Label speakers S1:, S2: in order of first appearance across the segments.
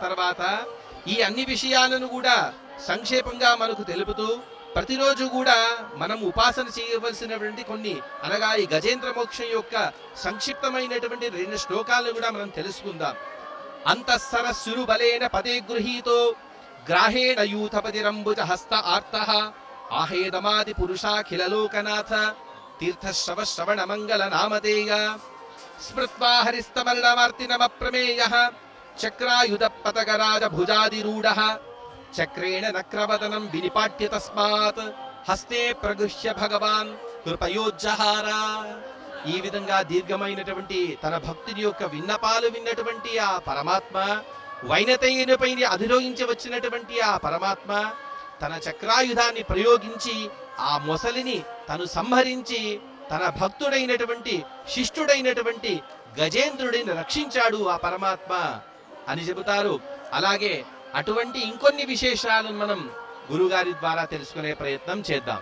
S1: తర్వాత ఈ అన్ని విషయాలను కూడా సంక్షేపంగా మనకు తెలుపుతూ ప్రతిరోజు కూడా మనం ఉపాసన చేయవలసినటువంటి కొన్ని అనగా ఈ గజేంద్ర మోక్షం యొక్క సంక్షిప్తమైనటువంటి రెండు శ్లోకాలను కూడా మనం తెలుసుకుందాం అంతఃసరస్సురు బలేన పదే గృహీతో గ్రాహేణ యూథపతిరంబుజ హస్త ఆర్త ఆహేదమాది పురుషాఖిల లోకనాథ తీర్థశ్రవ శ్రవణ మంగళ నామధేయ స్మృత్వా హరిస్తమర్ణమార్తినమప్రమేయ చక్రాయుధ పతగరాజ భుజాదిరూఢ చక్రేణ నక్రవదనం వినిపాట్య తస్మాత్ హస్తే ప్రగృహ్య భగవాన్ కృపయోజ్జహార ఈ విధంగా దీర్ఘమైనటువంటి తన భక్తుని యొక్క విన్నపాలు విన్నటువంటి ఆ పరమాత్మ వైనతయ్యనిపై అధిరోహించి వచ్చినటువంటి ఆ పరమాత్మ తన చక్రాయుధాన్ని ప్రయోగించి ఆ మొసలిని తను సంహరించి తన భక్తుడైనటువంటి శిష్టుడైనటువంటి గజేంద్రుడిని రక్షించాడు ఆ పరమాత్మ అని చెబుతారు అలాగే అటువంటి ఇంకొన్ని విశేషాలను మనం గురుగారి ద్వారా తెలుసుకునే ప్రయత్నం చేద్దాం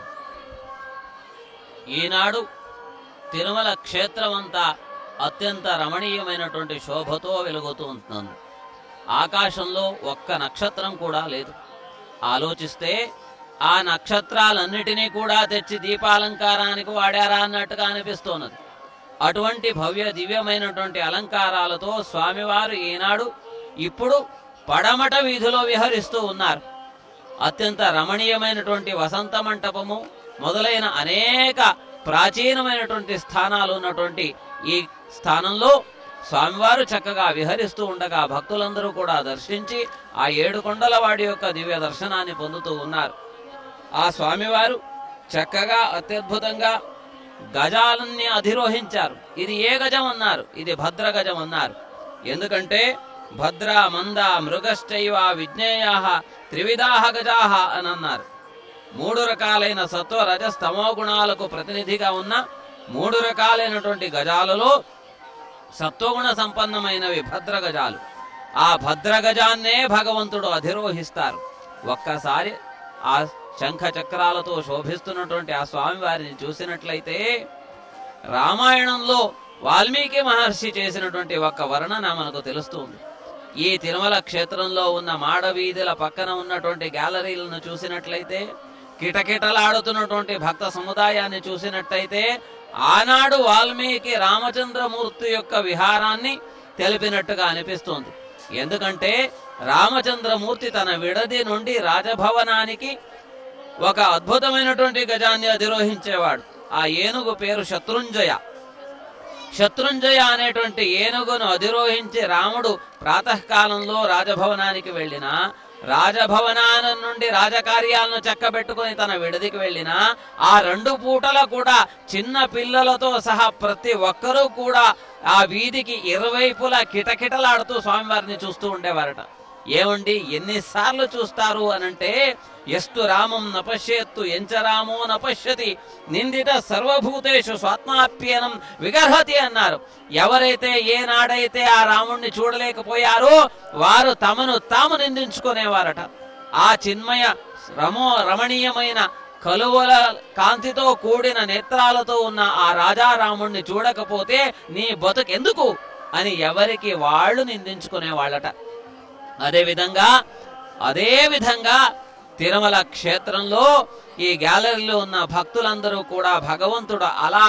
S2: ఈనాడు తిరుమల క్షేత్రం అంతా అత్యంత రమణీయమైనటువంటి శోభతో వెలుగుతూ ఉంటుంది ఆకాశంలో ఒక్క నక్షత్రం కూడా లేదు ఆలోచిస్తే ఆ నక్షత్రాలన్నిటినీ కూడా తెచ్చి దీపాలంకారానికి వాడారా అన్నట్టుగా అనిపిస్తున్నది అటువంటి భవ్య దివ్యమైనటువంటి అలంకారాలతో స్వామివారు ఈనాడు ఇప్పుడు పడమట వీధిలో విహరిస్తూ ఉన్నారు అత్యంత రమణీయమైనటువంటి వసంత మంటపము మొదలైన అనేక ప్రాచీనమైనటువంటి స్థానాలు ఉన్నటువంటి ఈ స్థానంలో స్వామివారు చక్కగా విహరిస్తూ ఉండగా భక్తులందరూ కూడా దర్శించి ఆ ఏడు కొండల వాడి యొక్క దివ్య దర్శనాన్ని పొందుతూ ఉన్నారు ఆ స్వామివారు చక్కగా అత్యద్భుతంగా గజాలన్నీ అధిరోహించారు ఇది ఏ గజం అన్నారు ఇది భద్ర గజం అన్నారు ఎందుకంటే భద్ర మంద మృగశ్చైవ విజ్ఞేయా త్రివిధాహ గజాహ అని అన్నారు మూడు రకాలైన సత్వ రజ స్తమో గుణాలకు ప్రతినిధిగా ఉన్న మూడు రకాలైనటువంటి గజాలలో సత్వగుణ సంపన్నమైనవి భద్ర గజాలు ఆ భద్ర గజాన్నే భగవంతుడు అధిరోహిస్తారు ఒక్కసారి ఆ శంఖ చక్రాలతో శోభిస్తున్నటువంటి ఆ స్వామివారిని చూసినట్లయితే రామాయణంలో వాల్మీకి మహర్షి చేసినటువంటి ఒక వర్ణన మనకు తెలుస్తుంది ఈ తిరుమల క్షేత్రంలో ఉన్న మాడవీధుల పక్కన ఉన్నటువంటి గ్యాలరీలను చూసినట్లయితే కిటకిటలాడుతున్నటువంటి భక్త సముదాయాన్ని చూసినట్టయితే ఆనాడు వాల్మీకి రామచంద్రమూర్తి యొక్క విహారాన్ని తెలిపినట్టుగా అనిపిస్తోంది ఎందుకంటే రామచంద్రమూర్తి తన విడది నుండి రాజభవనానికి ఒక అద్భుతమైనటువంటి గజాన్ని అధిరోహించేవాడు ఆ ఏనుగు పేరు శత్రుంజయ శత్రుంజయ అనేటువంటి ఏనుగును అధిరోహించి రాముడు ప్రాతకాలంలో రాజభవనానికి వెళ్ళిన రాజభవనానం నుండి రాజకార్యాలను చక్కబెట్టుకుని తన విడదికి వెళ్ళిన ఆ రెండు పూటల కూడా చిన్న పిల్లలతో సహా ప్రతి ఒక్కరూ కూడా ఆ వీధికి ఇరువైపులా కిటకిటలాడుతూ స్వామివారిని చూస్తూ ఉండేవారట ఏమండి ఎన్నిసార్లు చూస్తారు అనంటే ఎస్తు రామం నపశ్యత్తు ఎంచ రామో నపశ్యతి నిందిత సర్వభూతేషు స్వాత్మాప్యనం విగర్హతి అన్నారు ఎవరైతే ఏనాడైతే ఆ రాముణ్ణి చూడలేకపోయారో వారు తమను తాము నిందించుకునేవారట ఆ చిన్మయ రమో రమణీయమైన కలువల కాంతితో కూడిన నేత్రాలతో ఉన్న ఆ రాజారాముణ్ణి చూడకపోతే నీ బతుకెందుకు అని ఎవరికి వాళ్ళు నిందించుకునేవాళ్ళట అదే విధంగా అదే విధంగా తిరుమల క్షేత్రంలో ఈ గ్యాలరీలో ఉన్న భక్తులందరూ కూడా భగవంతుడు అలా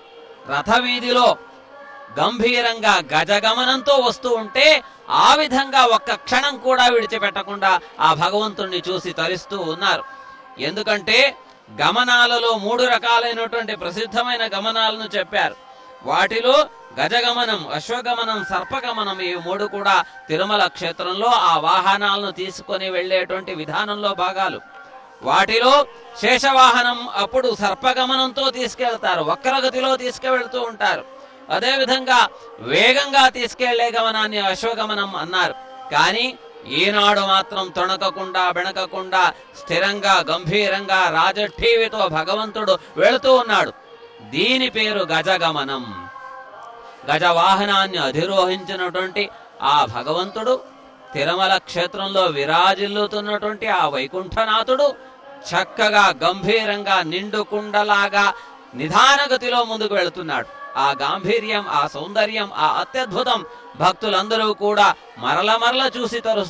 S2: రథవీధిలో గంభీరంగా గజగమనంతో వస్తూ ఉంటే ఆ విధంగా ఒక్క క్షణం కూడా విడిచిపెట్టకుండా ఆ భగవంతుణ్ణి చూసి తరిస్తూ ఉన్నారు ఎందుకంటే గమనాలలో మూడు రకాలైనటువంటి ప్రసిద్ధమైన గమనాలను చెప్పారు వాటిలో గజగమనం అశ్వగమనం సర్పగమనం ఈ మూడు కూడా తిరుమల క్షేత్రంలో ఆ వాహనాలను తీసుకొని వెళ్ళేటువంటి విధానంలో భాగాలు వాటిలో శేషవాహనం అప్పుడు సర్పగమనంతో తీసుకెళ్తారు వక్రగతిలో తీసుకువెళ్తూ ఉంటారు అదే విధంగా వేగంగా తీసుకెళ్లే గమనాన్ని అశ్వగమనం అన్నారు కానీ ఈనాడు మాత్రం తొణకకుండా బెణకకుండా స్థిరంగా గంభీరంగా రాజఠీవితో భగవంతుడు వెళుతూ ఉన్నాడు దీని పేరు గజగమనం గజవాహనాన్ని అధిరోహించినటువంటి ఆ భగవంతుడు తిరుమల క్షేత్రంలో విరాజిల్లుతున్నటువంటి ఆ వైకుంఠనాథుడు చక్కగా గంభీరంగా నిండుకుండలాగా నిదానగతిలో ముందుకు వెళుతున్నాడు ఆ గాంభీర్యం ఆ సౌందర్యం ఆ అత్యద్భుతం భక్తులందరూ కూడా మరల మరల చూసి తరుస్తారు